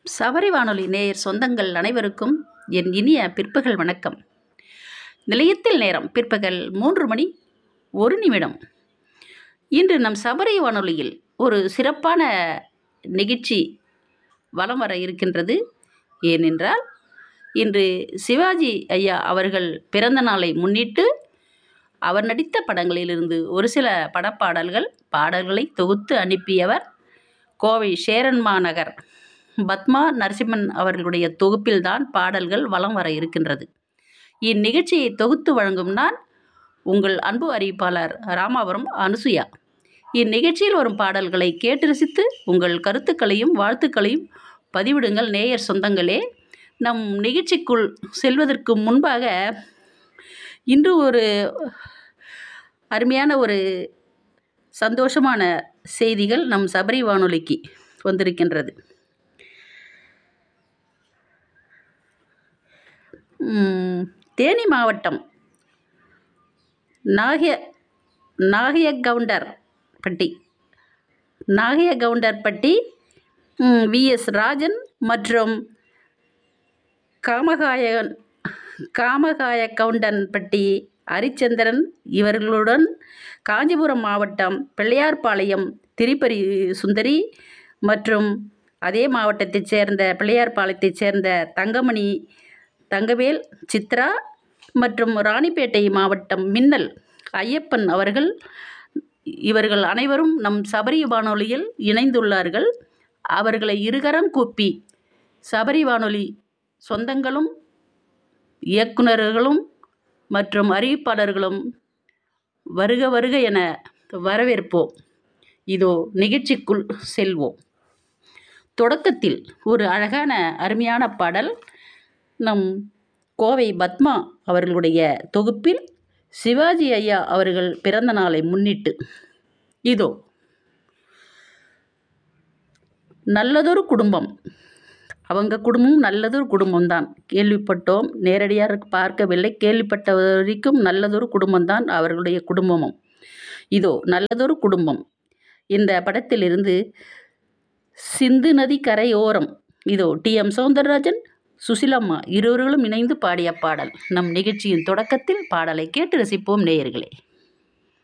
சபரி வானொலி நேயர் சொந்தங்கள் அனைவருக்கும் என் இனிய பிற்பகல் வணக்கம் நிலையத்தில் நேரம் பிற்பகல் மூன்று மணி ஒரு நிமிடம் இன்று நம் சபரி வானொலியில் ஒரு சிறப்பான நிகழ்ச்சி வலம் வர இருக்கின்றது ஏனென்றால் இன்று சிவாஜி ஐயா அவர்கள் பிறந்த நாளை முன்னிட்டு அவர் நடித்த படங்களிலிருந்து ஒரு சில படப்பாடல்கள் பாடல்களை தொகுத்து அனுப்பியவர் கோவை சேரன்மா நகர் பத்மா நரசிம்மன் அவர்களுடைய தொகுப்பில்தான் பாடல்கள் வலம் வர இருக்கின்றது இந்நிகழ்ச்சியை தொகுத்து வழங்கும் நான் உங்கள் அன்பு அறிவிப்பாளர் ராமாபுரம் அனுசுயா இந்நிகழ்ச்சியில் வரும் பாடல்களை கேட்டு ரசித்து உங்கள் கருத்துக்களையும் வாழ்த்துக்களையும் பதிவிடுங்கள் நேயர் சொந்தங்களே நம் நிகழ்ச்சிக்குள் செல்வதற்கு முன்பாக இன்று ஒரு அருமையான ஒரு சந்தோஷமான செய்திகள் நம் சபரி வானொலிக்கு வந்திருக்கின்றது ம், தேனி மாவட்டம் நாகிய நாகிய கவுண்டர் பட்டி நாகிய கவுண்டர் பட்டி விஎஸ் ராஜன் மற்றும் காமகாயன் காமகாய கவுண்டன்பட்டி ஹரிச்சந்திரன் இவர்களுடன் காஞ்சிபுரம் மாவட்டம் பிள்ளையார்பாளையம் திரிபரி சுந்தரி மற்றும் அதே மாவட்டத்தைச் சேர்ந்த பிள்ளையார்பாளையத்தைச் சேர்ந்த தங்கமணி தங்கவேல் சித்ரா மற்றும் ராணிப்பேட்டை மாவட்டம் மின்னல் ஐயப்பன் அவர்கள் இவர்கள் அனைவரும் நம் சபரி வானொலியில் இணைந்துள்ளார்கள் அவர்களை இருகரம் கூப்பி சபரி வானொலி சொந்தங்களும் இயக்குநர்களும் மற்றும் அறிவிப்பாளர்களும் வருக வருக என வரவேற்போம் இதோ நிகழ்ச்சிக்குள் செல்வோம் தொடக்கத்தில் ஒரு அழகான அருமையான பாடல் நம் கோவை பத்மா அவர்களுடைய தொகுப்பில் சிவாஜி ஐயா அவர்கள் பிறந்த நாளை முன்னிட்டு இதோ நல்லதொரு குடும்பம் அவங்க குடும்பம் நல்லதொரு குடும்பம்தான் கேள்விப்பட்டோம் நேரடியாக பார்க்கவில்லை கேள்விப்பட்ட வரைக்கும் நல்லதொரு குடும்பம்தான் அவர்களுடைய குடும்பமும் இதோ நல்லதொரு குடும்பம் இந்த படத்திலிருந்து சிந்து நதி கரையோரம் இதோ டி எம் சௌந்தரராஜன் சுசிலம்மா இருவர்களும் இணைந்து பாடிய பாடல் நம் நிகழ்ச்சியின் தொடக்கத்தில் பாடலை கேட்டு ரசிப்போம் நேயர்களே